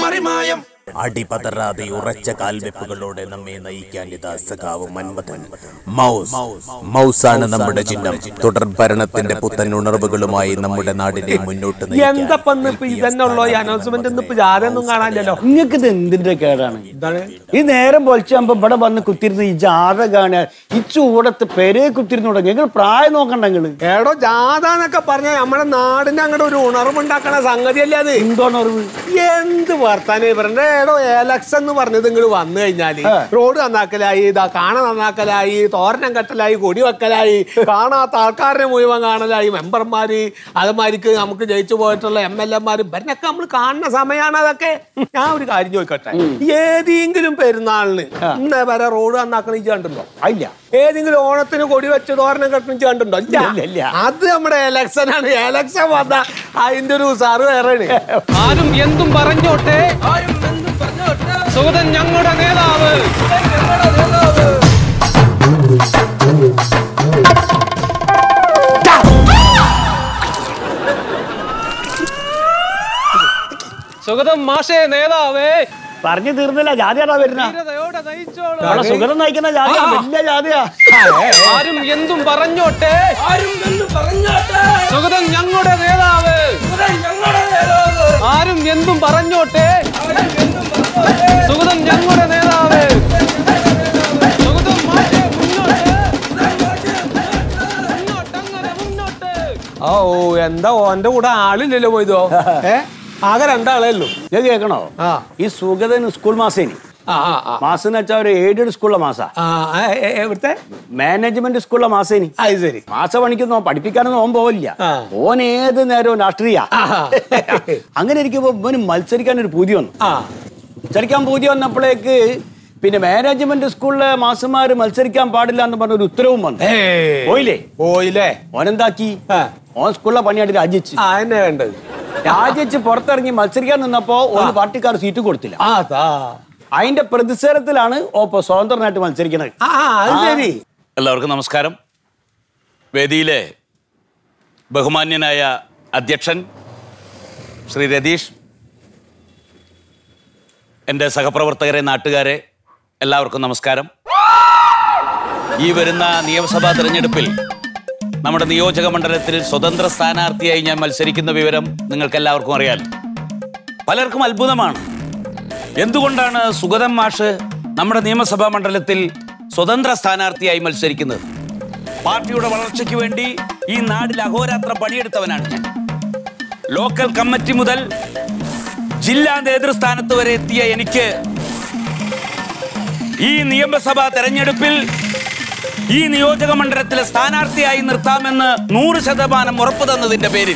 മറിമായം അടിപതറാതെ ഉറച്ച കാൽവെപ്പുകളോടെ നമ്മെ നയിക്കാൻ ഇതാ സഖാവ് മന്മഥൻ മൗസ് മൗസാണ് നമ്മുടെ ചിഹ്നം തുടർ ഭരണത്തിന്റെ പുത്തൻ ഉണർവുകളുമായി നമ്മുടെ നാടിനെ മുന്നോട്ട് എന്തപ്പോ ഇപ്പൊ ഇതന്നെ ഉള്ളോ ഈ അനൗൺസ്മെന്റ് ഒന്നും ഇപ്പൊ ജാഥയൊന്നും കാണാനില്ലല്ലോ നിങ്ങൾക്ക് ഇത് എന്തിന്റെ കേടാണ് എന്താണ് ഈ നേരം പൊളിച്ചാകുമ്പോ ഇവിടെ വന്ന് കുത്തിരുന്ന് ഈ ജാഥ കാണുക ഈ ചൂടത്ത് പെരേ കുത്തിരുന്നോടെ നിങ്ങൾ പ്രായം നോക്കണ്ട നിങ്ങള് എടോ ജാഥ എന്നൊക്കെ പറഞ്ഞ നമ്മുടെ നാടിന് അങ്ങോട്ട് ഒരു ഉണർവുണ്ടാക്കണ സംഗതിയല്ലേ അത് എന്തോന്ന് അറിവ് എന്ത് വർത്താനം ഇവരുടെ ഏടോ എലക്ഷൻ എന്ന് പറഞ്ഞത് ഇങ്ങോട്ട് വന്നു കഴിഞ്ഞാല് റോഡ് നന്നാക്കലായി ഇതാ കാണ നന്നാക്കലായി തോരണം കെട്ടലായി കൊടി വെക്കലായി കാണാത്ത ആൾക്കാരെ മുഴുവൻ കാണലായി മെമ്പർമാര് അതുമാതിരിക്ക് നമുക്ക് ജയിച്ചു പോയിട്ടുള്ള എം എൽ എമാര് ഇവരിനൊക്കെ നമ്മൾ കാണുന്ന സമയമാണ് അതൊക്കെ ഞാൻ ഒരു കാര്യം ചോദിക്കട്ടെ ഏതെങ്കിലും പെരുന്നാളിന് ഇന്നേ വരെ റോഡ് നന്നാക്കണ ഇജ്ജ് കണ്ടുണ്ടോ ഇല്ല ഏതെങ്കിലും ഓണത്തിന് കൊടി വെച്ച് തോരണം കെട്ടണ ഇജ്ജ് കണ്ടുണ്ടോ ഇല്ല. ഇല്ല, ഇല്ല. അത് നമ്മുടെ എലക്ഷൻ ആണ് എലക്ഷൻ വന്ന അതിന്റെ ഒരു സാറ് വേറെയാണ് ആരും എന്തും പറഞ്ഞോട്ടെ സുഗതൻ ഞങ്ങളുടെ നേതാവ് സുഗതം മാഷേ നേതാവേ പറഞ്ഞു തീർന്നില്ല ജാതിയാടാ വരുന്ന ധീരതയോടെ നയിച്ചോളൂ അവിടെ സുഗതം നയിക്കുന്ന ജാതിയാ വലിയ ജാതിയാ ആരും എന്തും പറഞ്ഞോട്ടെ സുഗതം ഞങ്ങളുടെ നേതാവ് ആരും എന്തും പറഞ്ഞോട്ടെ സുഗതം ഞങ്ങളുടെ നേതാവ് സുഗതം മാഷേ മുന്നോട്ട് മുന്നോട്ടങ്ങനെ മുന്നോട്ട് ഓ എന്താ ഓന്റെ കൂടെ ആളില്ലല്ലോ പോയതോ ഏ ആകെ രണ്ടാളേ ഉള്ളൂ ഇത് കേൾക്കണോ ആ. ഈ സുഗതൻ സ്കൂൾ മാസേനി ആ ആ ആ മാസം എന്ന് വെച്ചാൽ ഒരു എയ്ഡഡ് സ്കൂളിലെ മാസാ ആ ആ, ഏ, ഏ, എവിടുത്തെ മാനേജ്മെന്റ് സ്കൂളിലെ മാസേനി അത് ശരി മാസ പണിക്കൊന്നും ഓൻ പഠിപ്പിക്കാനൊന്നും ഓൻ പോവില്ല ആ. ഓൻ ഏത് നേരവും രാഷ്ട്രീയ ആഹാ. അങ്ങനെ ഇരിക്കുമ്പോ ഇവന് മത്സരിക്കാൻ ഒരു പൂതി വന്നു ആ മത്സരിക്കാൻ പൂതി വന്നപ്പോഴേക്ക് പിന്നെ മാനേജ്മെന്റ് സ്കൂളിലെ മാസന്മാര് മത്സരിക്കാൻ പാടില്ല എന്ന് പറഞ്ഞ ഒരു ഉത്തരവും വന്നു ഏയ്. പോയില്ലേ പോയില്ലേ ഓനെന്താക്കി ആ. ഓൻ സ്കൂളിലെ പണിയായിട്ട് രാജിച്ച് ആ എന്നെ വേണ്ടത് രാജിച്ച് പുറത്തിറങ്ങി മത്സരിക്കാൻ നിന്നപ്പോ ഓന് പാർട്ടിക്കാർ സീറ്റ് കൊടുത്തില്ല ആ താ അതിന്റെ പ്രതിഷേധത്തിലാണ് ഓപ്പോ സ്വതന്ത്രനായിട്ട് മത്സരിക്കുന്നത് ആ ആ, അത് ശരി എല്ലാവർക്കും നമസ്കാരം വേദിയിലെ ബഹുമാന്യനായ അധ്യക്ഷൻ ശ്രീ രതീഷ് എൻ്റെ സഹപ്രവർത്തകരെ നാട്ടുകാരെ എല്ലാവർക്കും നമസ്കാരം ഈ വരുന്ന നിയമസഭാ തെരഞ്ഞെടുപ്പിൽ നമ്മുടെ നിയോജക മണ്ഡലത്തിൽ സ്വതന്ത്ര സ്ഥാനാർത്ഥിയായി ഞാൻ മത്സരിക്കുന്ന വിവരം നിങ്ങൾക്ക് എല്ലാവർക്കും അറിയാലോ പലർക്കും അത്ഭുതമാണ് എന്തുകൊണ്ടാണ് സുഗതം മാഷ് നമ്മുടെ നിയമസഭാ മണ്ഡലത്തിൽ സ്വതന്ത്ര സ്ഥാനാർത്ഥിയായി മത്സരിക്കുന്നത് പാർട്ടിയുടെ വളർച്ചയ്ക്ക് വേണ്ടി ഈ നാട്ടിൽ അഹോരാത്രം പണിയെടുത്തവനാണ് ഞാൻ ലോക്കൽ കമ്മിറ്റി മുതൽ ജില്ലാ നേതൃസ്ഥാനത്ത് വരെ എത്തിയ എനിക്ക് ഈ നിയമസഭാ തെരഞ്ഞെടുപ്പിൽ ഈ നിയോജക മണ്ഡലത്തിലെ സ്ഥാനാർത്ഥിയായി നിർത്താമെന്ന് നൂറ് ശതമാനം ഉറപ്പു തന്നതിന്റെ പേരിൽ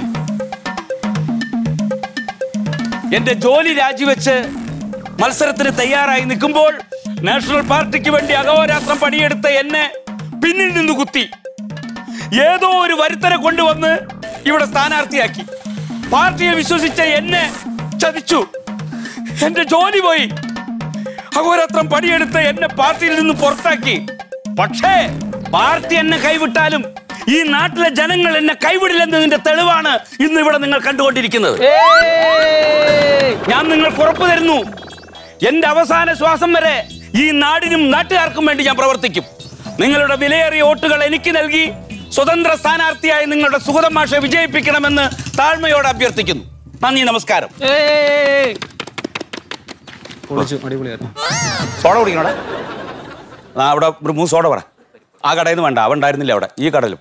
എന്റെ ജോലി രാജിവെച്ച് മത്സരത്തിന് തയ്യാറായി നിൽക്കുമ്പോൾ നാഷണൽ പാർട്ടിക്ക് വേണ്ടി അഹോരാത്രം പണിയെടുത്ത എന്നെ പിന്നിൽ നിന്ന് കുത്തി ഏതോ ഒരു വരുത്തനെ കൊണ്ടുവന്ന് ഇവിടെ സ്ഥാനാർത്ഥിയാക്കി പാർട്ടിയെ വിശ്വസിച്ച എന്നെ ചതിച്ചു എന്റെ ജോലി പോയി അഹോരാത്രം പണിയെടുത്ത് എന്നെ പാർട്ടിയിൽ നിന്ന് പുറത്താക്കി പക്ഷേ പാർട്ടി എന്നെ കൈവിട്ടാലും ഈ നാട്ടിലെ ജനങ്ങൾ എന്നെ കൈവിടില്ലെന്നതിന്റെ തെളിവാണ് ഇന്ന് ഇവിടെ നിങ്ങൾ കണ്ടുകൊണ്ടിരിക്കുന്നത് ഞാൻ നിങ്ങൾക്ക് ഉറപ്പു തരുന്നു എന്റെ അവസാന ശ്വാസം വരെ ഈ നാടിനും നാട്ടുകാർക്കും വേണ്ടി ഞാൻ പ്രവർത്തിക്കും നിങ്ങളുടെ വിലയേറിയ വോട്ടുകൾ എനിക്ക് നൽകി സ്വതന്ത്ര സ്ഥാനാർത്ഥിയായി നിങ്ങളുടെ സുഗതം മാഷെ വിജയിപ്പിക്കണമെന്ന് താഴ്മയോടെ അഭ്യർത്ഥിക്കുന്നു നന്ദി നമസ്കാരം ഏയ് സോഡ കുടിക്കണോടെ ആ അവിടെ ഒരു മൂന്ന് സോഡ പറ ആ കടയിൽ നിന്ന് വേണ്ട അവൻ ഉണ്ടായിരുന്നില്ല അവിടെ ഈ കടയിലും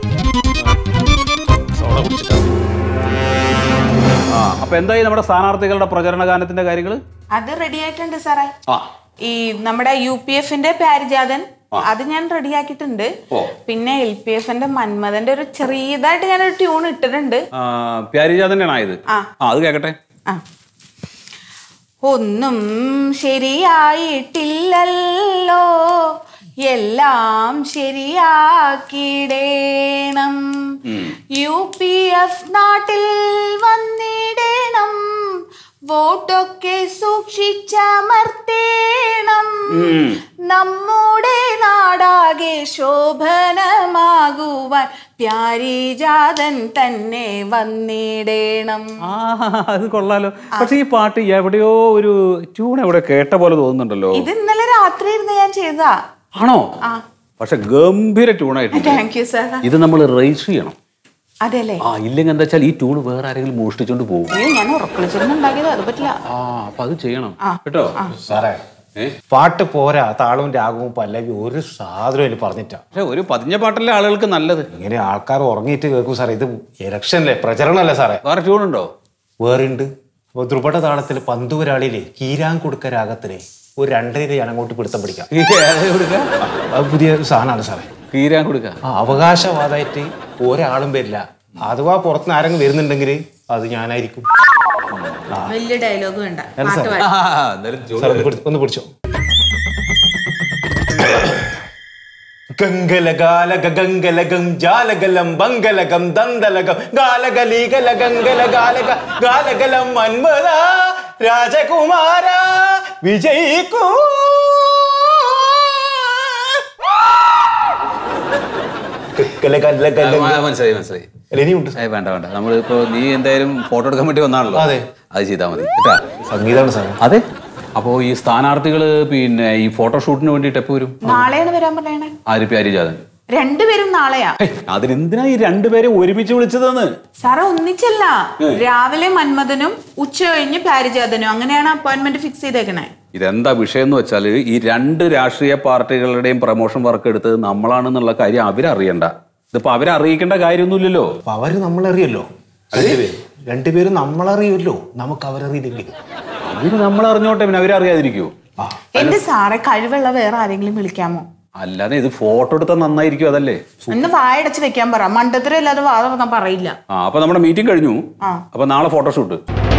ആ അപ്പൊ എന്തായി നമ്മുടെ സ്ഥാനാർത്ഥികളുടെ പ്രചരണ ഗാനത്തിന്റെ കാര്യങ്ങൾ അത് റെഡി ആയിട്ടുണ്ട് സാറേ ആ ഈ നമ്മുടെ യു പി എഫിന്റെ പാരിജാതൻ അത് ഞാൻ റെഡിയാക്കിയിട്ടുണ്ട് പിന്നെ എൽ പി എഫിന്റെ മന്മഥന്റെ ഒരു ചെറിയതായിട്ട് ഞാൻ ഒരു ട്യൂൺ ഇട്ടിട്ടുണ്ട് പ്യാരിജ തന്നെയാണ് ആയത് ആ. ആ അത് കേക്കട്ടെ ആ ഒന്നും ശരിയായിട്ടില്ലല്ലോ എല്ലാം ശരിയാക്കിടേണം യു പി എഫ് നാട്ടിൽ വന്നിടേണം വോട്ടൊക്കെ സൂക്ഷിച്ചമർത്തേണം നമ്മുടെ നാടാകെ ശോഭനമാകുവാൻ പ്യാരിജാതൻ തന്നെ വന്നിടേണം ആ അത് കൊള്ളാലോ പക്ഷെ ഈ പാട്ട് എവിടെയോ ഒരു ട്യൂൺ എവിടെ കേട്ട പോലെ തോന്നുന്നുണ്ടല്ലോ ഇത് ഇന്നലെ രാത്രി ഇരുന്ന് ഞാൻ ചെയ്തതാ ആണോ ആ പക്ഷെ ഗംഭീര ട്യൂണായിട്ടുണ്ട് താങ്ക് യു സാർ ഇത് നമ്മൾ രജിസ്റ്റർ ചെയ്യണം അതെല്ലേ ആ ഇല്ലെങ്കിൽ എന്താ വെച്ചാൽ ഈ ട്യൂൺ വേറെ ആരെങ്കിലും മോഷ്ടിച്ചോണ്ട് പോകും അയ്യോ ഞാൻ ഉറക്കളിച്ചിരുന്നുണ്ടാക്കിയത് അത് പറ്റില്ല ആ അപ്പൊ അത് ചെയ്യണം കേട്ടോ സാറേ പാട്ട് പോരാ താളവും രാഗവും പല്ലവി ഒരു സാധനം എനിക്ക് പറഞ്ഞിട്ടാ പക്ഷെ ഒരു പതിഞ്ഞ പാട്ടല്ലേ ആളുകൾക്ക് നല്ലത് ഇങ്ങനെ ആൾക്കാർ ഉറങ്ങിയിട്ട് കേൾക്കും സാറേ ഇത് ഇലക്ഷനല്ലേ പ്രചരണല്ലേ സാറേ വേറെ ട്യൂൺ ഉണ്ടോ വേറുണ്ട് അപ്പോൾ ദ്രുപട താളത്തിൽ പന്തുവരാളിയിലെ കീരാൻ കൊടുക്ക രാഗത്തിലെ ഒരു രണ്ടര ഞാൻ അങ്ങോട്ട് പിടുത്തം പിടിക്കാം ഈ ഏതാ കൊടുക്ക അത് പുതിയ സാധനമാണ് സാറേ തീരാൻ കൊടുക്ക ആ അവകാശവാദമായിട്ട് ഒരാളും വരില്ല അഥവാ പുറത്തുനിന്ന് ആരെങ്കിലും വരുന്നുണ്ടെങ്കിൽ അത് ഞാനായിരിക്കും വലിയ ഡയലോഗ് വേണ്ട അല്ല പാട്ട് സാർ. പാടി. സാർ ഒന്ന് പിടി- ഒന്ന് പിടിച്ചോ ഗംഗലഗാലക ഗംഗലകം ജാലകലം ബംഗലകം ദന്തലകം ഗാലകലീകല ഗംഗല ഗാലക ഗാലകലം മന്മത രാജകുമാര വിജയിക്കൂ ഗലഗലഗലഗ. മനസ്സിലായി മനസ്സിലായി അല്ല, ഇനിയുണ്ട് ഏയ് വേണ്ട വേണ്ട നമ്മളിപ്പോ നീ എന്തായാലും ഫോട്ടോ എടുക്കാൻ വേണ്ടി വന്നാണല്ലോ അതെ. അത് ചെയ്താൽ മതി കേട്ടാ സംഗീതമാണ് സാർ അതെ അപ്പോ ഈ സ്ഥാനാർത്ഥികള് പിന്നെ ഈ ഫോട്ടോഷൂട്ടിന് വേണ്ടിട്ട് എപ്പോ വരും നാളെയാണ് വരാൻ പറയണേ ആര് പ്യാരിജാതൻ രണ്ടുപേരും നാളെയാ അതിനെന്തിനാ ഈ രണ്ടുപേരെ ഒരുമിച്ച് വിളിച്ചതെന്ന് സാറേ ഒന്നിച്ചല്ല രാവിലെ മന്മഥനും ഉച്ച കഴിഞ്ഞ് പാരിജാതനും അങ്ങനെയാണ് അപ്പോയിന്റ്മെന്റ് ഫിക്സ് ചെയ്തേക്കണേ ഇതെന്താ വിഷയം എന്ന് വെച്ചാൽ ഈ രണ്ട് രാഷ്ട്രീയ പാർട്ടികളുടെയും പ്രൊമോഷൻ വർക്ക് എടുത്തത് നമ്മളാണെന്നുള്ള കാര്യം അവരറിയണ്ട ഇതിപ്പോ അവരെ അറിയിക്കേണ്ട കാര്യമൊന്നുമില്ലല്ലോ അപ്പൊ അവര് നമ്മളറിയല്ലോ രണ്ടുപേരും രണ്ടുപേരും നമ്മളറിയുമല്ലോ നമുക്ക് അവരറിയില്ലെങ്കിൽ അവര് നമ്മളറിഞ്ഞോട്ടെ പിന്നെ അവരറിയാതിരിക്കുവോ എന്റെ സാറെ കഴിവുള്ള വേറെ ആരെങ്കിലും വിളിക്കാമോ അല്ലാതെ ഇത് ഫോട്ടോ എടുത്താൽ നന്നായിരിക്കും അതല്ലേ ഒന്ന് വായടച്ച് വെക്കാൻ പറ മണ്ടത്തരം ഇല്ലാതെ വാ തുറന്നാ പറയില്ല ആ അപ്പൊ നമ്മുടെ മീറ്റിംഗ് കഴിഞ്ഞു ആ. അപ്പൊ നാളെ ഫോട്ടോഷൂട്ട്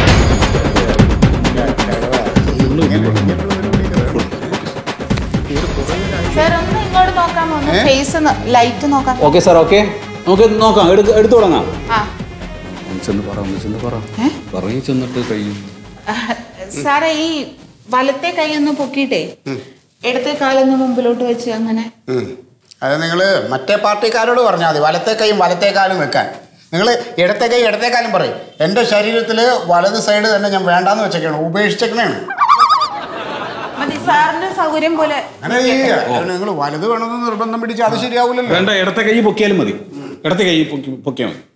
സാർ ഒന്ന് ഇങ്ങോട്ട് നോക്കാമോ ഒന്ന് ഫേസ് ലൈറ്റ് നോക്കാം ഓക്കെ സാർ ഓക്കെ നമുക്ക് നോക്കാം എടുത്ത് എടുത്തു തുടങ്ങാം ആ ചെന്ന് പറ ഒന്ന് ചെന്ന് പറ പറയി ചെന്നിട്ട് കഴിയും സാറേ ഈ വലത്തെ കൈ ഒന്ന് പൊക്കിയിട്ടേ ഇടത്തെ കാലൊന്ന് മുമ്പിലോട്ട് വെച്ച് അങ്ങനെ ഉം. അത് നിങ്ങൾ മറ്റേ പാർട്ടിക്കാരോട് പറഞ്ഞാൽ മതി വലത്തെ കൈയും വലത്തെ കാലും വെക്കാൻ നിങ്ങൾ ഇടത്തെ കൈ ഇടത്തെ കാലും പറയും എൻ്റെ ശരീരത്തിൽ വലത് സൈഡ് തന്നെ ഞാൻ വേണ്ടാന്ന് വെച്ചേക്കാണ് ഉപേക്ഷിച്ചേക്കണേണ് മതി സാറിന്റെ സൗകര്യം പോലെ അങ്ങനെ നിങ്ങൾ വലത് വേണമെന്ന് നിർബന്ധം പിടിച്ച് അത് ശരിയാവില്ലല്ലോ വേണ്ട ഇടത്തെ കൈ പൊക്കിയാലും മതി ഇടത്തെ കൈ പൊക്കിയാൽ മതി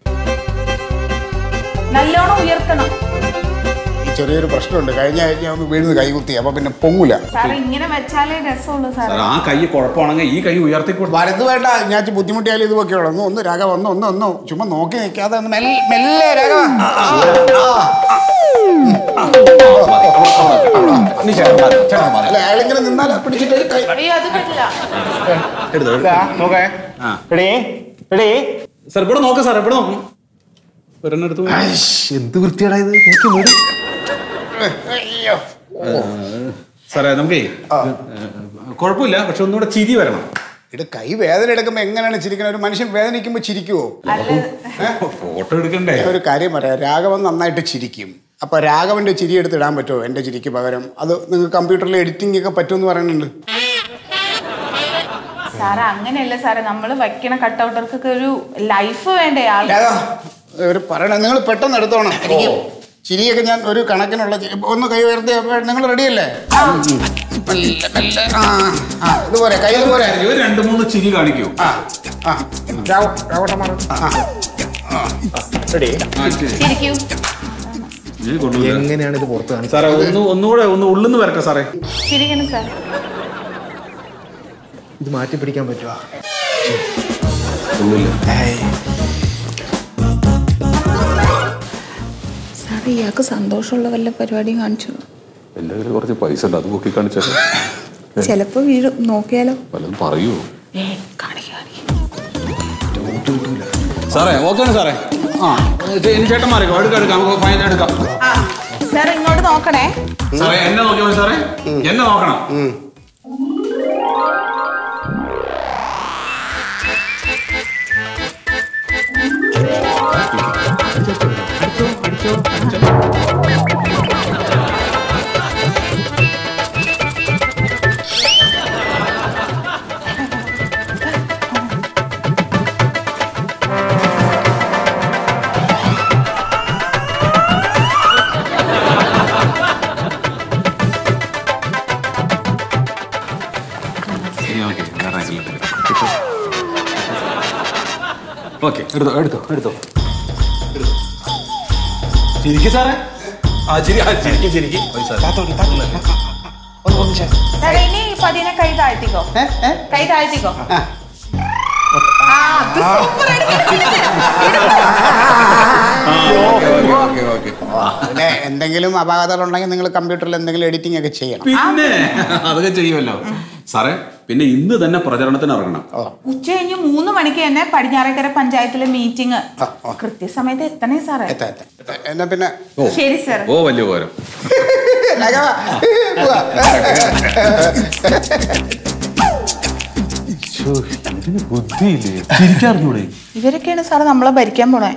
നല്ലോണം ഉയർത്തണം ഈ ചെറിയൊരു പ്രശ്നമുണ്ട് കഴിഞ്ഞ ആഴ്ച ഒന്ന് വീഴുന്ന കൈ കുത്തി അപ്പൊ പിന്നെ പൊങ്ങൂല സാർ ഇങ്ങനെ വെച്ചാലേ രസമുള്ളൂ സാർ സാർ ആ കൈ കുഴപ്പമാണെങ്കിൽ ഈ കൈ ഉയർത്തിക്കൊടുത്തു വലത് വേണ്ട ഞാൻ ഇച്ചിരി ബുദ്ധിമുട്ടിയാലും ഇത് പൊക്കെയുള്ളൂ ഒന്ന് ഒന്ന് രാഘവ ഒന്ന് ഒന്ന് ഒന്ന് ചുമ്മാ നോക്കി നിൽക്കാതെ ഒന്ന് മെല്ലെ മെല്ലെ രാഘവ ആ, ആ. അല്ല അയാളിങ്ങനെ നിന്നാൽ പിടിച്ചിട്ട് ഒരു കൈ അയ്യോ അത് പറ്റില്ല നോക്കേ ആ. എടേ എടേ സാർ ഇവിടെ നോക്കാം സാർ ഇവിടെ നോക്കാം ഒരെണ്ണം എടുത്തു എന്ത് വൃത്തിയാടാ ഇത് നോക്കി നോടി അയ്യോ സാറേ നമുക്കേ കുഴപ്പമില്ല പക്ഷെ ഒന്നുകൂടെ ചിരി വരണം ഇത് കൈ വേദന എടുക്കുമ്പോ എങ്ങനെയാണ് ചിരിക്കുന്നത് ഒരു മനുഷ്യൻ വേദനിക്കുമ്പോ ചിരിക്കുവോ ഫോട്ടോ എടുക്കണ്ടേ ഒരു കാര്യം പറയാം രാഘവൻ നന്നായിട്ട് ചിരിക്കും അപ്പൊ രാഘവന്റെ ചിരി എടുത്ത് ഇടാൻ പറ്റുമോ എന്റെ ചിരിക്ക് പകരം അത് നിങ്ങൾക്ക് കമ്പ്യൂട്ടറിൽ എഡിറ്റിംഗ് ഒക്കെ പറ്റുമെന്ന് പറയുന്നുണ്ട് സാറേ അങ്ങനെയല്ല സാറേ നമ്മൾ വയ്ക്കണ കട്ടൗട്ടർക്കൊക്കെ ഒരു ലൈഫ് വേണ്ടേ ആൾ രാഘവ ഒരു പറയണ നിങ്ങൾ പെട്ടെന്ന് എടുത്തോണം എനിക്ക് ചിരിയൊക്കെ ഞാൻ ഒരു കണക്കിനുള്ള ചി- ഒന്ന് കൈ ഉയർത്തി നിങ്ങൾ റെഡിയല്ലേ മെല്ലെ, മെല്ലെ. ആ ആ ഇതുപോലെ കൈ ഇതുപോലെ ഒരു രണ്ട് മൂന്ന് ചിരി കാണിക്കൂ ആ ആ രാഘവ രാഘവട്ട മാറ്. ആ എടേ ചിരിക്കൂ എങ്ങനെയാണ് ഇത് പുറത്ത് കാണിച്ചത് സാറേ ഒന്ന് ഒന്നുകൂടെ ഒന്ന് ഉള്ളിന്ന് വരട്ടെ സാറേ ചിരിക്കണം സാർ ഇത് മാറ്റി പിടിക്കാൻ പറ്റുമോ സാർ ഇയാൾക്ക് സന്തോഷമുള്ള വല്ല പരിപാടിയും കാണിച്ചു എൻ്റെ കയ്യിൽ കുറച്ച് പൈസ ഉണ്ട് അത് പൊക്കി കാണിച്ചാൽ ചിലപ്പോ വീഴും നോക്കിയാലോ വല്ലതും പറയൂ ഏ കാണിക്ക കാണിക്ക സാറേ ഓക്കെയാണ് സാറേ ആ ചേ- ഇനി ചേട്ടൻ മാറിക്കോ എടുക്കാം എടുക്കാം നമുക്ക് ഫൈൻ എടുക്കാം ആ സാർ ഇങ്ങോട്ട് നോക്കണേ സാറേ എന്നെ നോക്കിയാൽ മതി സാറേ എന്നെ നോക്കണം ഓക്കെ എടുത്തോ എടുത്തോ എടുത്തോ ചിരിക്കും സാറേ ആ ചിരി ആ ചിരിക്കും ചിരിക്കും സാറേ ഇനി പതിനെ കൈ താഴ്ത്തിക്കോ കൈ താഴ്ത്തിക്കോ ആ അത് സൂപ്പർ ഓക്കെ ഓക്കെ പിന്നെ എന്തെങ്കിലും അപാകതകൾ ഉണ്ടെങ്കിൽ നിങ്ങൾ കമ്പ്യൂട്ടറിൽ എന്തെങ്കിലും എഡിറ്റിംഗ് ഒക്കെ ചെയ്യണം പിന്നെ അതൊക്കെ ചെയ്യുമല്ലോ സാറേ പിന്നെ ഇന്ന് തന്നെ പ്രചരണത്തിന് ഇറങ്ങണം ഉച്ച കഴിഞ്ഞ് മൂന്ന് മണിക്ക് തന്നെ പടിഞ്ഞാറേക്കര പഞ്ചായത്തിലെ മീറ്റിംഗ് കൃത്യസമയത്ത് എത്തണേ സാറേ എത്താം എത്താം എത്താം. എന്നാ പിന്നെ ശരി സാർ ഓ വലിയ ഉപകാരം രാഘവ, പോവാ. ബുദ്ധിയില്ലേ ചിരിക്കാറിഞ്ഞൂടെ ഇവരൊക്കെയാണ് സാറ് നമ്മളെ ഭരിക്കാൻ പോണേ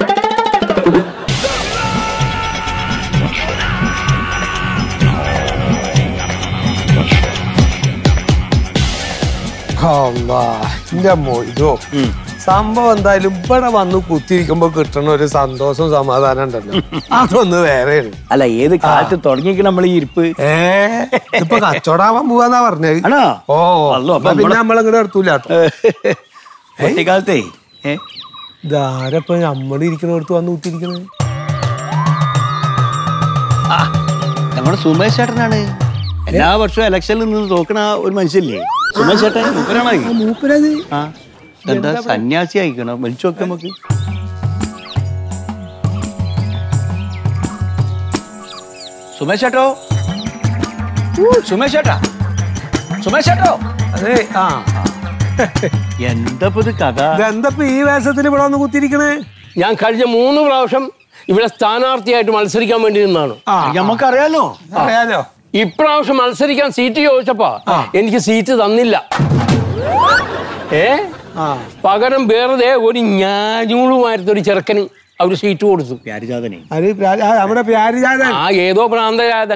എന്റെ മൊയ്തോ സംഭവം എന്തായാലും ഇവിടെ വന്ന് കുത്തിരിക്കുമ്പോ കിട്ടണ ഒരു സന്തോഷവും സമാധാനം ഉണ്ടല്ലോ അതൊന്ന് വേറെയാണ് അല്ല ഏത് കാലത്ത് തുടങ്ങിയിരിക്കണം നമ്മൾ ഈ ഇരിപ്പ് ഏ ഇപ്പൊ കച്ചവടാവാൻ പോവാന്നാ പറഞ്ഞത് ആണോ? ഓ അല്ലോ, അപ്പൊ എന്നാ പിന്നെ നമ്മള് നമ്മളിങ്ങോട്ട് എടുത്തൂല കേട്ടോ കുട്ടിക്കാലത്തേ ഏ ഇതാരപ്പൊ നമ്മളിരിക്കണടുത്ത് വന്ന് കുത്തിരിക്കണത് നമ്മുടെ സുമേഷ് ചേട്ടനാണ് എല്ലാ വർഷവും ഇലക്ഷനിൽ നിന്ന് തോക്കണ ഒരു മനുഷ്യല്ലേ സുമേഷ് ചേട്ടൻ മൂപ്പരാണോ ഇത്? മൂപ്പരത് ആ എന്താ സന്യാസി ആയിക്കണം വിളിച്ചു നോക്കാം നമുക്ക് സുമേഷ് ചേട്ടോ ഊ, സുമേഷ് ചേട്ടാ സുമേഷ് ചേട്ടോ അതെ ആ എന്താ ഇപ്പൊ ഇത് കഥ ഇതെന്തപ്പോ ഈ വേഷത്തിൽ ഇവിടെ വന്ന് കുത്തിരിക്കണേ ഞാൻ കഴിഞ്ഞ മൂന്ന് പ്രാവശ്യം ഇവിടെ സ്ഥാനാർത്ഥിയായിട്ട് മത്സരിക്കാൻ വേണ്ടി നിന്നാണ് ആ നമുക്കറിയാലോ അറിയാലോ ഇപ്രാവശ്യം മത്സരിക്കാൻ സീറ്റ് ചോദിച്ചപ്പോ എനിക്ക് സീറ്റ് തന്നില്ല ഏ ആ പകരം വെറുതെ ഒരു ഞാഞ്ഞൂളുമായിരുന്ന ഒരു ചെറുക്കന് അവര് സീറ്റ് കൊടുത്തു പ്യാരിജാതനെ അത് പ്രാ- ആ, നമ്മുടെ പ്യാരിജാതൻ ആ ഏതോ പ്രാന്തരാതൻ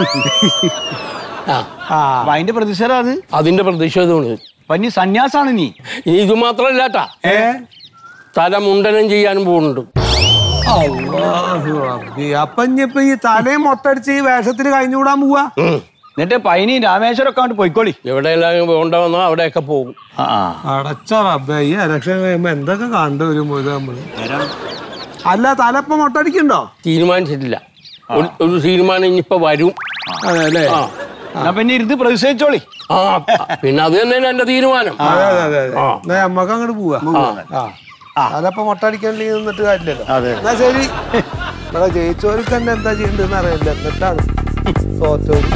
ആ ആ അപ്പൊ അതിന്റെ പ്രതിഷേധം അത് അതിന്റെ പ്രതിഷേധമാണ് അപ്പൊ ഇനി സന്യാസാണ് നീ ഇനി ഇത് മാത്രമല്ലാട്ടാ ഏ തല മുണ്ടനം ചെയ്യാനും പോകുന്നുണ്ട് അല്ലാഹു റബ്ബി. അപ്പൊ ഇനിയിപ്പൊ ഈ തലയും മൊട്ടടിച്ച് ഈ വേഷത്തിൽ കഴിഞ്ഞുകൂടാൻ പോവാ എന്നിട്ട് പൈനി രാമേശ്വരം ഒക്കെ അങ്ങോട്ട് പോയിക്കോളി എവിടെയെല്ലാം കൊണ്ടുവന്നോ അവിടെയൊക്കെ പോകും ആ ആ. അടച്ച റബ്ബേ ഈ ഇലക്ഷൻ കഴിയുമ്പോ എന്തൊക്കെ കണ്ടു വരും ഇത് നമ്മള് അല്ല തലപ്പം മൊട്ടടിക്കണ്ടോ തീരുമാനിച്ചിട്ടില്ല ഒരു- ഒരു തീരുമാനം ഇനിയിപ്പോ വരും അതെ അല്ലേ ആ എന്നാ പിന്നെ ഇരുന്ന് പ്രതിഷേധിച്ചോളി ആ പിന്നെ അത് തന്നെയാണ് എന്റെ തീരുമാനം അതെ അതെ അതെ അതെ ആ. എന്നാ നമ്മക്ക് അങ്ങോട്ട് പോവാ ആ തലപ്പം മൊട്ടടിക്കണ്ടെങ്കിൽ നിന്നിട്ട് കാര്യമില്ലല്ലോ എന്നാ ശരി ഇവിടെ ജയിച്ചവർക്ക് തന്നെ എന്താ ചെയ്യണ്ടെന്ന് അറിയില്ല എന്നിട്ടാണ് തോറ്റവര്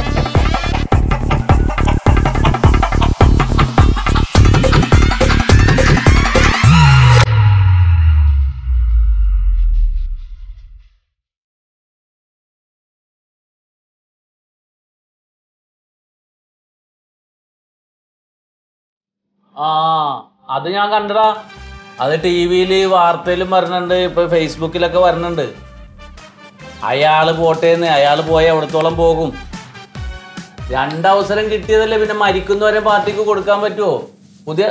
ആ അത് ഞാൻ കണ്ടടാ അത് ടി വിയിൽ വാർത്തയിലും വരുന്നുണ്ട് ഇപ്പൊ ഫേസ്ബുക്കിലൊക്കെ വരുന്നുണ്ട് അയാള് പോട്ടേന്ന് അയാള് പോയ എവിടത്തോളം പോകും രണ്ടവസരം കിട്ടിയതല്ലേ പിന്നെ മരിക്കുന്നവരെ പാർട്ടിക്ക് കൊടുക്കാൻ പറ്റുമോ പുതിയ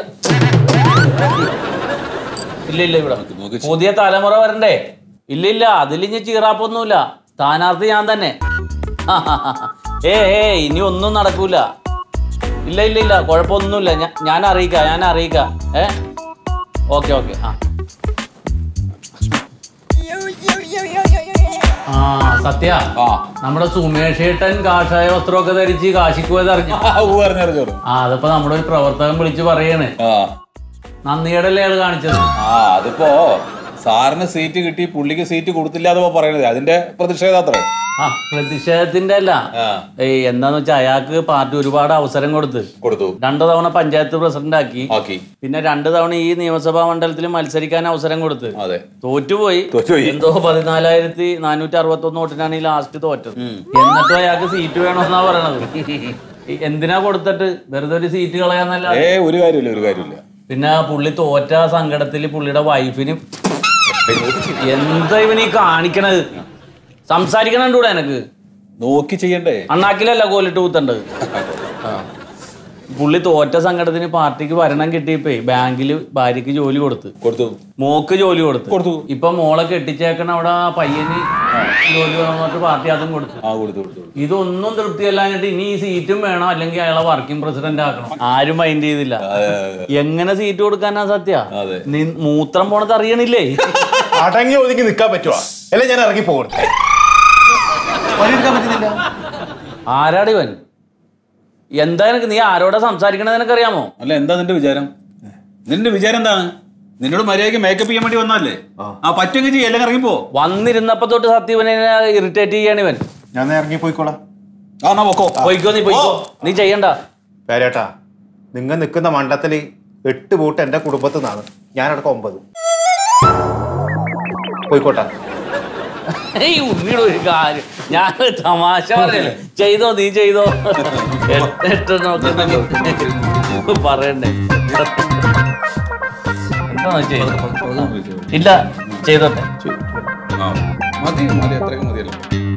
ഇല്ല ഇല്ല ഇവിടെ പുതിയ തലമുറ വരണ്ടേ ഇല്ല ഇല്ല അതിൽ ഇനി ചീറാപ്പൊന്നുമില്ല സ്ഥാനാർത്ഥി ഞാൻ തന്നെ ഏ ഏ ഇനി ഒന്നും നടക്കൂല ഇല്ല ഇല്ല ഇല്ല കുഴപ്പമൊന്നുമില്ല ഞാൻ ഞാൻ അറിയിക്കാം ഞാൻ അറിയിക്കാം ഏ ഓക്കെ ഓക്കെ ആ ആ സത്യ നമ്മുടെ സുമേഷ് ഏട്ടൻ കാഷായ വസ്ത്രമൊക്കെ ധരിച്ച് കാശിക്ക് പോയത് അറിഞ്ഞു ആ അതിപ്പോ നമ്മുടെ ഒരു പ്രവർത്തകൻ വിളിച്ച് പറയാണ് നന്ദിയുടെ അയാൾ കാണിച്ചത് ആ അതിപ്പോ സാറിന് സീറ്റ് കിട്ടി പുള്ളിക്ക് സീറ്റ് കൊടുത്തില്ല എന്നപ്പോ പറയണത് അതിന്റെ പ്രതിഷേധാത്രേ ആ പ്രതിഷേധത്തിന്റെ അല്ല ഏയ് എന്താന്ന് വെച്ചാൽ അയാൾക്ക് പാർട്ടി ഒരുപാട് അവസരം കൊടുത്ത് കൊടുത്തു രണ്ടു തവണ പഞ്ചായത്ത് പ്രസിഡന്റ് ആക്കി ആക്കി പിന്നെ രണ്ടു തവണ ഈ നിയമസഭാ മണ്ഡലത്തിൽ മത്സരിക്കാൻ അവസരം കൊടുത്ത് അതെ തോറ്റുപോയി തോറ്റുപോയി. എന്തോ പതിനാലായിരത്തി നാനൂറ്റി അറുപത്തി ഒന്ന് വോട്ടിനാണ് ഈ ലാസ്റ്റ് തോറ്റത് എന്നിട്ടും അയാൾക്ക് സീറ്റ് വേണമെന്നാ പറയണത് ഈ എന്തിനാ കൊടുത്തിട്ട് വെറുതെ ഒരു സീറ്റ് കളയാന്നല്ല ഏ ഒരു കാര്യമില്ല ഒരു കാര്യമില്ല പിന്നെ പുള്ളി തോറ്റ സങ്കടത്തിൽ പുള്ളിയുടെ വൈഫിന് എന്താ ഇവനീ കാണിക്കണത് സംസാരിക്കണൂടെ എനക്ക് നോക്കി ചെയ്യണ്ടേ അണ്ണാക്കിലല്ല കോലിട്ട് കുത്തണ്ടത് പുള്ളി തോറ്റ സങ്കടത്തിന് പാർട്ടിക്ക് ഭരണം കിട്ടിയപ്പോ ബാങ്കിൽ ഭാര്യക്ക് ജോലി കൊടുത്ത് കൊടുത്തു മോക്ക് ജോലി കൊടുത്തു കൊടുത്തു. ഇപ്പൊ മോളെ കെട്ടിച്ചേക്കണ അവിടെ ആ പയ്യന് ജോലി വേണമെന്ന് പറഞ്ഞിട്ട് പാർട്ടി അതും കൊടുത്തു ആ കൊടുത്തു കൊടുത്തു ഇതൊന്നും തൃപ്തിയല്ലാഞ്ഞിട്ട് ഇനി ഈ സീറ്റും വേണം അല്ലെങ്കിൽ അയാളെ വർക്കിംഗ് പ്രസിഡന്റ് ആക്കണം ആരും മൈൻഡ് ചെയ്തില്ല എങ്ങനെ സീറ്റ് കൊടുക്കാനാ സത്യ അതെ. നീ മൂത്രം പോണത് അറിയണില്ലേ അടങ്ങി ഒതുങ്ങി നിൽക്കാൻ പറ്റുവാ അല്ലെ ഞാൻ ഇറങ്ങി പോകട്ടെ പണിയെടുക്കാൻ പറ്റുന്നില്ല ആരാടി ഇവൻ എന്താ നിനക്ക് നീ ആരോടാ സംസാരിക്കണത് നിനക്കറിയാമോ അല്ല എന്താ നിന്റെ വിചാരം നിന്റെ വിചാരം എന്താണ് നിന്നോട് മര്യാദയ്ക്ക് മേക്കപ്പ് ചെയ്യാൻ വേണ്ടി വന്നല്ലേ ആ പറ്റുമെങ്കിൽ ചെയ്യും അല്ലെങ്കിൽ ഇറങ്ങിപ്പോ വന്നിരുന്നപ്പോ തൊട്ട് സത്യവനെ ഇറിറ്റേറ്റ് ചെയ്യാണ് ഇവൻ ഞാൻ ഇറങ്ങി പോയിക്കോളാം ആ എന്നാ പൊക്കോ പോയിക്കോ നീ പോയിക്കോ നീ ചെയ്യണ്ട പേരേട്ടാ നിങ്ങൾ നിൽക്കുന്ന മണ്ഡലത്തില് എട്ട് വോട്ട് എന്റെ കുടുംബത്തിൽ നിന്നാണ് ഞാനടക്കം ഒമ്പത് പോയിക്കോട്ടെ ഈ ഉണ്ണിയുടെ ഒരു കാര്യം ഞാൻ തമാശ പറയല്ലേ ചെയ്തോ നീ ചെയ്തോ എട്ട് നോക്കി പറയണ്ടേ എന്താ ചെയ്തോ ഇല്ല ചെയ്തോട്ടെ ആ മതി മതി അത്രയൊക്കെ മതിയല്ലോ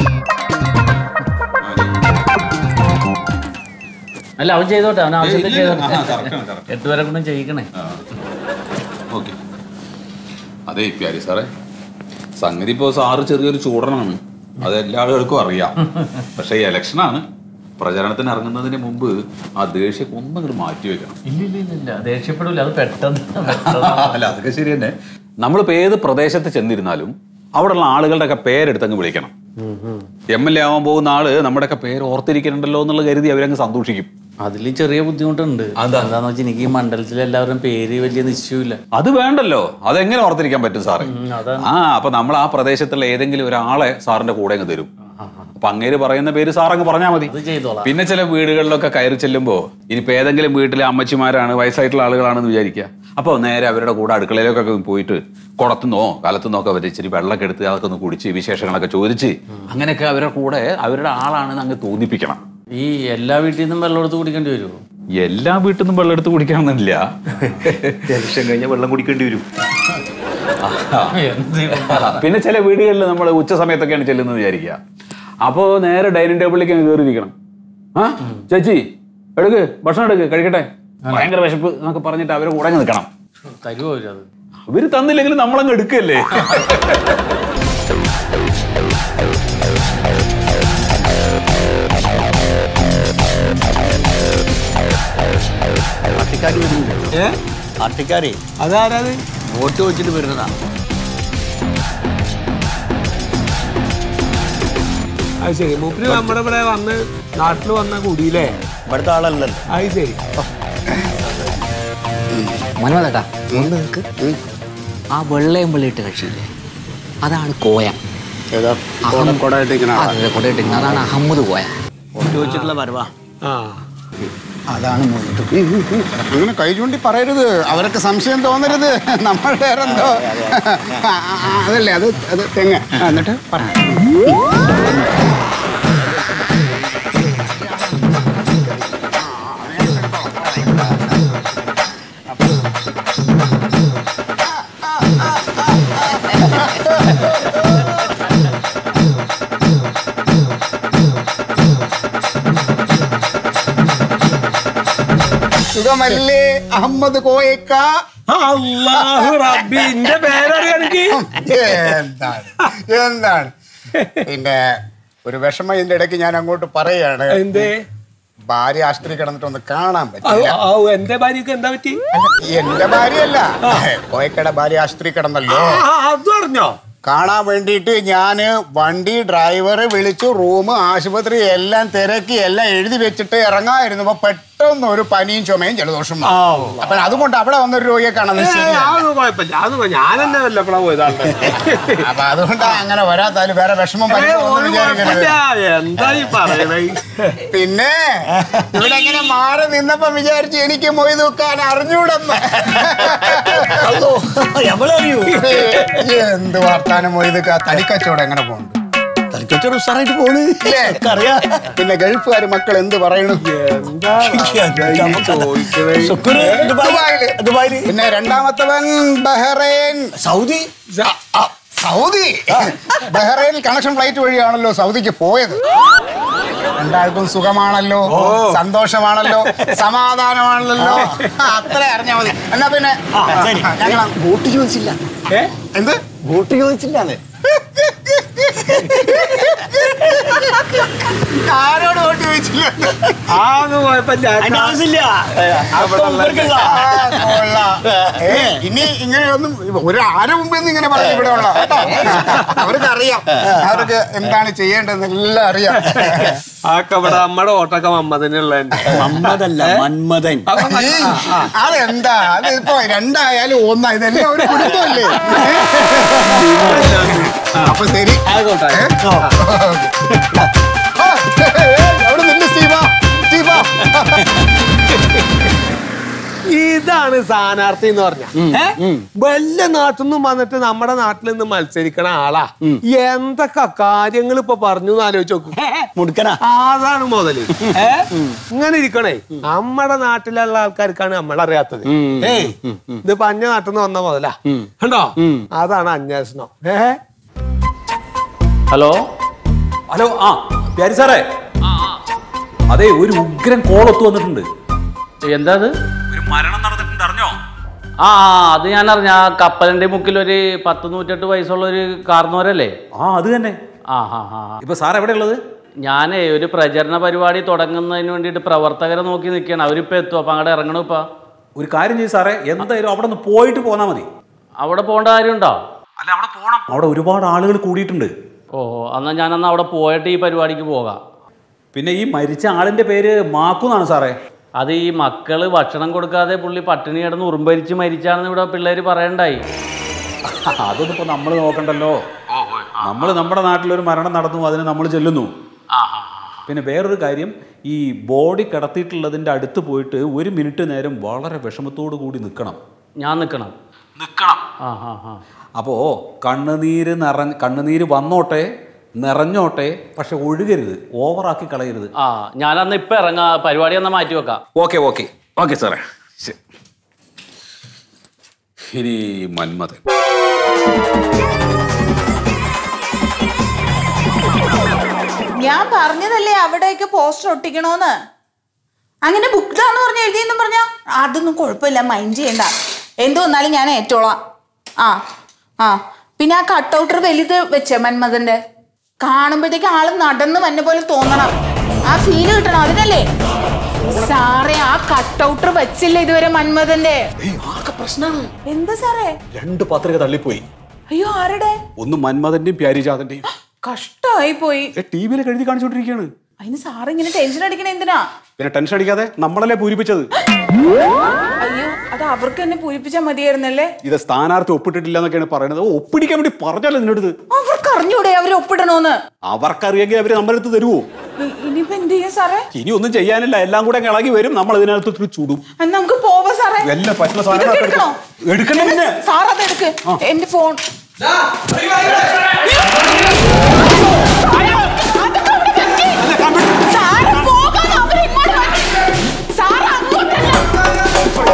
അല്ല അവൻ ചെയ്തോട്ടെ അവൻ ആവശ്യത്തിൽ ഇല്ല, ഇല്ല. ചെയ്തോട്ടെ ആ, correct ആണ്, correct. എട്ട് പേരെ കൊണ്ടും ചെയ്യിക്കണേ ഓക്കെ അതെ പ്യാരി സാറേ സംഗതി ഇപ്പോൾ സാറ് ചെറിയൊരു ചൂടനാണ് അത് എല്ലാ ആളുകൾക്കും അറിയാം പക്ഷേ ഈ ഇലക്ഷനാണ് പ്രചരണത്തിന് ഇറങ്ങുന്നതിന് മുമ്പ് ആ ദേഷ്യം ഒന്നങ്ങോട്ട് മാറ്റി വെക്കണം ഇല്ല ഇല്ല ഇല്ല ഇല്ല ദേഷ്യപ്പെടില്ല അത് പെട്ടെന്ന് പെട്ടെന്ന് അല്ല അതൊക്കെ ശരി തന്നെ നമ്മളിപ്പോൾ ഏത് പ്രദേശത്ത് ചെന്നിരുന്നാലും അവിടെയുള്ള ആളുകളുടെയൊക്കെ പേരെടുത്തങ്ങ് വിളിക്കണം എം എൽ എ ആവാൻ പോകുന്ന ആള് നമ്മുടെയൊക്കെ പേര് ഓർത്തിരിക്കണുണ്ടല്ലോ എന്നുള്ള കരുതി അവരങ്ങ് സന്തോഷിക്കും അതിൽ ചെറിയ ബുദ്ധിമുട്ടുണ്ട് എന്താന്ന് വെച്ചാൽ എനിക്ക് ഈ മണ്ഡലത്തിലെ എല്ലാവരും പേര് വലിയ നിശ്ചയമില്ല അത് വേണ്ടല്ലോ അതെങ്ങനെ ഓർത്തിരിക്കാൻ പറ്റും സാറേ അതാണ് ആ അപ്പൊ നമ്മൾ ആ പ്രദേശത്തുള്ള ഏതെങ്കിലും ഒരാളെ സാറിന്റെ കൂടെ അങ്ങ് തരും അപ്പൊ അങ്ങേര് പറയുന്ന പേര് സാർ അങ്ങ് പറഞ്ഞാൽ മതി അത് ചെയ്തോളാം പിന്നെ ചില വീടുകളിലൊക്കെ കയറി ചെല്ലുമ്പോ ഇനിയിപ്പോ ഏതെങ്കിലും വീട്ടിലെ അമ്മച്ചിമാരാണ് വയസ്സായിട്ടുള്ള ആളുകളാണെന്ന് വിചാരിക്കുക അപ്പോൾ നേരെ അവരുടെ കൂടെ അടുക്കളയിലേക്കൊക്കെ പോയിട്ട് കുടത്തുനിന്നോ കാലത്തുനിന്നോ ഒക്കെ അവർ ഇച്ചിരി വെള്ളമൊക്കെ എടുത്ത് അതൊക്കെ ഒന്ന് കുടിച്ച് വിശേഷങ്ങളൊക്കെ ചോദിച്ച് അങ്ങനെയൊക്കെ അവരുടെ കൂടെ അവരുടെ ആളാണെന്ന് അങ്ങ് തോന്നിപ്പിക്കണം ഈ എല്ലാ വീട്ടിൽ നിന്നും വെള്ളം എടുത്ത് കുടിക്കേണ്ടി വരുമോ എല്ലാ വീട്ടിൽ നിന്നും വെള്ളം എടുത്ത് കുടിക്കണമെന്നില്ല ഇലക്ഷൻ കഴിഞ്ഞാൽ വെള്ളം കുടിക്കേണ്ടി വരും പിന്നെ ചില വീടുകളിൽ നമ്മൾ ഉച്ച സമയത്തൊക്കെയാണ് ചെല്ലുന്നത് വിചാരിക്കുക അപ്പോൾ നേരെ ഡൈനിങ് ടേബിളിലേക്ക് അങ്ങ് കയറിയിരിക്കണം ആ ചേച്ചി എടുക്ക് ഭക്ഷണം എടുക്ക് കഴിക്കട്ടെ ഭയങ്കര വിശപ്പ് എന്നൊക്കെ പറഞ്ഞിട്ട് അവരെ കൂടെ അങ്ങ് നിൽക്കണം തരുമോ അവരത് അവര് തന്നില്ലെങ്കിലും നമ്മളങ്ങ് എടുക്കല്ലേ പാർട്ടിക്കാർ വരുന്നുണ്ട് ഏ പാർട്ടിക്കാരെ അതാരത് വോട്ട് വെച്ചിട്ട് വരുന്നതാ അത് ശരി മൂപ്പര് നമ്മുടെ ഇവിടെ വന്ന് നാട്ടിൽ വന്ന കൂടിയില്ലേ ഇവിടുത്തെ ആളല്ലല്ലോ അത് ശരി മനോദേട്ടാ ഒന്ന് നിൽക്ക് ആ വെള്ളയും വെള്ളിയിട്ട് കക്ഷിയില്ലേ അതാണ് കോയ ഏതാ അഹം- കൊടയിട്ടിരിക്കണ അതെ, അതെ, കൊടയിട്ടിരിക്കുന്ന അതാണ് അഹമ്മദ് കോയ വോട്ട് വെച്ചിട്ടുള്ള വരവാ ആ അതാണ് മോനിട്ട്. അങ്ങനെ കൈ ചൂണ്ടി പറയരുത് അവർക്ക് സംശയം തോന്നരുത് നമ്മൾ വേറെന്തോ ആ, ആ, ആ, അതല്ലേ അത് അത് തെങ്ങ് ആ, എന്നിട്ട് പറ സുഖമല്ലേ അഹമ്മദ് കോയക്ക അള്ളാഹു റബ്ബിന്റെ പേരറിയാണെങ്കിൽ എന്താണ് എന്താണ് പിന്നെ ഒരു വിഷമം ഇതിന്റെ ഇടയ്ക്ക് ഞാൻ അങ്ങോട്ട് പറയാണ് എന്തേ ഭാര്യ ആശുപത്രി കിടന്നിട്ട് ഒന്ന് കാണാൻ പറ്റില്ല എന്റെ ഭാര്യക്ക് എന്താ പറ്റി എന്റെ ഭാര്യയല്ല കോയക്കയുടെ ഭാര്യ ആശുപത്രി കിടന്നല്ലോ ആ, അത് അറിഞ്ഞോ കാണാൻ വേണ്ടിയിട്ട് ഞാന് വണ്ടി ഡ്രൈവർ വിളിച്ചു റൂം ആശുപത്രി എല്ലാം തിരക്കി എല്ലാം എഴുതി വെച്ചിട്ട് ഇറങ്ങായിരുന്നപ്പോ പെട്ടെന്ന് ഒരു പനിയും ചുമയും ജലദോഷം വന്നു. അപ്പൊ അതുകൊണ്ട് അവിടെ വന്നൊരു രോഗിയെ കാണാൻ ഏയ്, അതൊന്നും കുഴപ്പമില്ല അതൊന്നും ഞാൻ തന്നെ വല്ലപ്പോഴാ പോയതാണ് അപ്പൊ അതുകൊണ്ടാ അങ്ങനെ വരാത്താലും വേറെ വിഷമം പറ്റുമോന്ന് വിചാരിക്കരുത് എന്താ ഈ പറയണേ പിന്നെ ഇവിടെ ഇങ്ങനെ മാറി നിന്നപ്പോ വിചാരിച്ചു എനിക്ക് മൊയ് തൂക്കാൻ അറിഞ്ഞൂടെന്ന് എവളറിയൂ എന്ത് വർത്താനം മൊയ് തൂക്കാ തടിക്കച്ചവടം എങ്ങനെ പോകുന്നുണ്ട് തലക്കൊച്ചൊരു ഉസാറായിട്ട് പോണ് ഇല്ലേ? അറിയാ പിന്നെ ഗൾഫുകാർ മക്കൾ എന്ത് പറയണു ശുക്ര് ദുബായില് ദുബായില് പിന്നെ രണ്ടാമത്തവൻ ബഹ്റൈൻ സൗദി സൗദി ബഹ്റൈനിൽ കണക്ഷൻ ഫ്ലൈറ്റ് വഴിയാണല്ലോ സൗദിക്ക് പോയത് രണ്ടാൾക്കും സുഖമാണല്ലോ സന്തോഷമാണല്ലോ സമാധാനമാണല്ലോ ആ, അത്ര അറിഞ്ഞാ മതി എന്നാ പിന്നെ ഞങ്ങൾ വോട്ട് ചോദിച്ചില്ല എന്ത് വോട്ട് ചോദിച്ചില്ല ആരോട് വോട്ട് ചോദിച്ചില്ല ആന്നും കുഴപ്പമില്ല അതിന്റെ ആവശ്യമില്ല ആ, കൊള്ളാം. ഏ, ഇനി ഇങ്ങനെയൊന്നും ഒരു ആരും മുമ്പ് ഇങ്ങനെ പറയും ഇവിടെ ഉള്ള കേട്ടോ അവർക്ക് അറിയാം അവർക്ക് എന്താണ് ചെയ്യേണ്ടതെന്ന് എല്ലാം അറിയാം ആക്കെ ഇവിടെ നമ്മുടെ ഓട്ടൊക്കെ മമ്മതിനുള്ള മന്മതല്ല മന്മഥൻ ഈ, അതെന്താ അത് ഇപ്പൊ രണ്ടായാലും ഒന്നാ ഇതെല്ലാം ഒരു കുടുംബമല്ലേ അപ്പൊ ശരി ഏ? ആ, ഏ, അവിടെ നിന്ന് സ്റ്റീവ സ്റ്റീവ ഇതാണ് സ്ഥാനാർത്ഥി എന്ന് പറഞ്ഞ വല്ല നാട്ടിൽ നിന്നും വന്നിട്ട് നമ്മുടെ നാട്ടിൽ നിന്ന് മത്സരിക്കണ ആളാ എന്തൊക്കെ കാര്യങ്ങൾ ഇപ്പൊ പറഞ്ഞു എന്ന് ആലോചിച്ച് നോക്കും മുടുക്കനാ അതാണ് മുതല് ഏ? ഇങ്ങനെ ഇരിക്കണേ നമ്മുടെ നാട്ടിലുള്ള ആൾക്കാർക്കാണ് നമ്മളറിയാത്തത് ഏയ് ഇത് പഞ്ഞ നാട്ടിൽ നിന്ന് വന്ന മുതലാ കണ്ടോ അതാണ് അന്വേഷണം ഏ ഹലോ ഹലോ ആ പ്യാരി സാറേ അതെ ഒരു ഉഗ്രൻ കോളൊത്തു വന്നിട്ടുണ്ട് എന്താ അത് ഒരു മരണം നടന്നിട്ടുണ്ട് അറിഞ്ഞോ ആ ആ, അത് ഞാൻ അറിഞ്ഞ ആ കപ്പലിന്റെ മുക്കിൽ ഒരു പത്ത് നൂറ്റെട്ട് വയസ്സുള്ള ഒരു കാർന്നോരല്ലേ ആ അത് തന്നെ ആ ഹാ ഹാ ഇപ്പൊ സാർ എവിടെ ഉള്ളത് ഞാനേ ഒരു പ്രചരണ പരിപാടി തുടങ്ങുന്നതിന് വേണ്ടിയിട്ട് പ്രവർത്തകരെ നോക്കി നിൽക്കുകയാണ് അവരിപ്പോ എത്തും അപ്പൊ അങ്ങോട്ട് ഇറങ്ങണം ഇപ്പൊ ഒരു കാര്യം ചെയ്യും സാറേ എന്തായാലും അവിടെ നിന്ന് പോയിട്ട് പോന്നാ മതി അവിടെ പോകേണ്ട കാര്യമുണ്ടോ അല്ല അവിടെ പോണം അവിടെ ഒരുപാട് ആളുകൾ കൂടിയിട്ടുണ്ട് ഓഹോ എന്നാ ഞാനന്ന് അവിടെ പോയിട്ട് ഈ പരിപാടിക്ക് പോകാം പിന്നെ ഈ മരിച്ച ആളിന്റെ പേര് മാക്കു എന്നാണ് സാറേ അത് ഈ മക്കള് ഭക്ഷണം കൊടുക്കാതെ പുള്ളി പട്ടിണി കിടന്ന് ഉറുമ്പരിച്ച് മരിച്ചാണെന്ന് ഇവിടെ പിള്ളേര് പറയണ്ടായി അതൊന്നും ഇപ്പൊ നമ്മൾ നോക്കണ്ടല്ലോ നമ്മൾ നമ്മുടെ നാട്ടിലൊരു മരണം നടന്നു അതിന് നമ്മൾ ചെല്ലുന്നു പിന്നെ വേറൊരു കാര്യം ഈ ബോഡി കിടത്തിയിട്ടുള്ളതിന്റെ അടുത്ത് പോയിട്ട് ഒരു മിനിറ്റ് നേരം വളരെ വിഷമത്തോടു കൂടി നിൽക്കണം ഞാൻ നിൽക്കണം നിൽക്കണം ആ ഹാ ഹാ അപ്പോൾ കണ്ണുനീര് നിറഞ്ഞ് കണ്ണുനീര് വന്നോട്ടെ നിറഞ്ഞോട്ടെ പക്ഷെ ഒഴുകരുത് ഓവറാക്കി കളയരുത് ആ ഞാനന്ന് ഇപ്പൊ ഇറങ്ങാ പരിപാടി എന്നാ മാറ്റി വെക്കാം ഓക്കെ ഓക്കെ ഓക്കെ സാറേ ശരി. ഇനി മന്മഥൻ ഞാൻ പറഞ്ഞതല്ലേ അവിടെയൊക്കെ പോസ്റ്റർ ഒട്ടിക്കണോന്ന് അങ്ങനെ ബുക്ക്ഡാന്ന് പറഞ്ഞ് എഴുതിയെന്നും പറഞ്ഞ അതൊന്നും കുഴപ്പമില്ല മൈൻഡ് ചെയ്യണ്ട എന്ത് വന്നാലും ഞാൻ ഏറ്റോളാം ആ ആ പിന്നെ ആ കട്ടൗട്ടർ വലുത് വെച്ചേ മന്മഥന്റെ കാണുമ്പോഴത്തേക്ക് ആള് നടന്ന് വന്ന പോലെ തോന്നണം ആ ഫീല് കിട്ടണം അതിനല്ലേ സാറേ ആ കട്ടൗട്ടർ വെച്ചില്ല ഇതുവരെ മന്മഥന്റെ പ്രശ്നമാണ് എന്താ സാറേ രണ്ട് പത്രിക തള്ളിപ്പോയി അയ്യോ ആരുടെ ഒന്ന് മന്മഥന്റെയും പ്യാരിജാതന്റെയും കഷ്ടമായി പോയി ടി വിയിൽ എഴുതി കാണിച്ചോണ്ടിരിക്കുകയാണ് അതിന് സാറ് ഇങ്ങനെ ടെൻഷൻ അടിക്കണ എന്തിനാ പിന്നെ ടെൻഷൻ അടിക്കാതെ നമ്മളല്ലേ പൂരിപ്പിച്ചത് അയ്യോ അത് അവർക്ക് തന്നെ പൂരിപ്പിച്ചാൽ മതിയായിരുന്നല്ലേ ഇത് സ്ഥാനാർത്ഥി ഒപ്പിട്ടിട്ടില്ല എന്നൊക്കെയാണ് പറയുന്നത് ഓ, ഒപ്പിടിക്കാൻ വേണ്ടി പറഞ്ഞല്ലോ നിന്നടുത്ത് അവർക്ക് അറിഞ്ഞൂടെ അവര് ഒപ്പിടണോന്ന് അവർക്കറിയെങ്കിൽ അവര് നമ്മളടുത്ത് തരുവോ ഇ- ഇനിയിപ്പോ എന്ത് ചെയ്യും സാറേ ഇനി ഒന്നും ചെയ്യാനില്ല എല്ലാം കൂടെ അങ്ങ് ഇളകി വരും നമ്മൾ ഇതിനകത്ത് ഇത്തിരി ചുടും എന്നാ നമുക്ക് പോവാ സാറേ എല്ലാം പറ്റുന്ന ഇതൊക്കെ സാധനങ്ങളൊക്കെ എടുക്കണോ എടുക്കണം പിന്നെ. സാർ അത് എടുക്ക് എന്റെ ഫോൺ സാറ് പോകാൻ അവര് ഇങ്ങോട്ട് വരും. സാറ് അങ്ങോട്ടല്ല.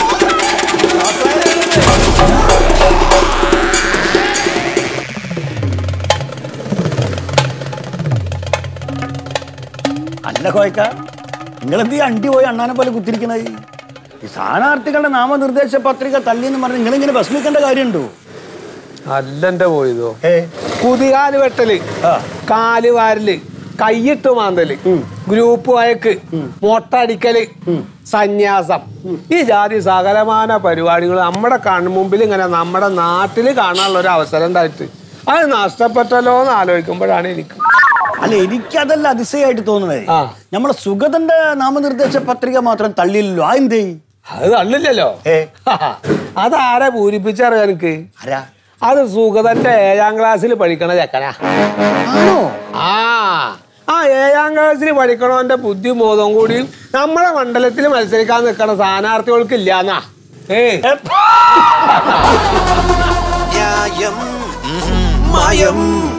അല്ല കോയക്ക നിങ്ങളെന്ത് ഈ അണ്ടി പോയി അണ്ണാനെ പോലെ കുത്തിരിക്കണത് ഈ സ്ഥാനാർത്ഥികളുടെ നാമനിർദ്ദേശ പത്രിക തള്ളിയെന്ന് പറഞ്ഞ് നിങ്ങളിങ്ങനെ വിഷമിക്കേണ്ട കാര്യമുണ്ടോ അല്ലെന്റെ പോയതോ കുതികാല് വെട്ടല് കാല് വാരല് കയ്യിട്ട് മാന്തല് ഗ്രൂപ്പ് വയക്ക് മൊട്ടടിക്കല് സന്യാസം ഈ ജാതി സകലമാന പരിപാടികൾ നമ്മുടെ കൺമുമ്പിൽ ഇങ്ങനെ നമ്മുടെ നാട്ടിൽ കാണാനുള്ള ഒരു അവസരം ഉണ്ടായിട്ട് അത് നഷ്ടപ്പെട്ടല്ലോ എന്ന് ആലോചിക്കുമ്പോഴാണ് എനിക്ക് അല്ല എനിക്കതല്ല അതിശയമായിട്ട് തോന്നുന്നത് നമ്മളെ സുഗതന്റെ നാമനിർദ്ദേശ പത്രിക മാത്രം തള്ളിയില്ലല്ലോ ആ എന്തേ അത് തള്ളില്ലല്ലോ അതാരാ പൂരിപ്പിച്ചറിയാം എനിക്ക് അത് സുഗതന്റെ ഏഴാം ക്ലാസ്സിൽ പഠിക്കണ ചെക്കനാ ആ ആ ഏഴാം ക്ലാസ്സിൽ പഠിക്കണവന്റെ ബുദ്ധിബോധം കൂടി നമ്മുടെ മണ്ഡലത്തിൽ മത്സരിക്കാൻ നിൽക്കണ സ്ഥാനാർത്ഥികൾക്ക് ഇല്ലാന്നാ ഏ ന്യായം മായം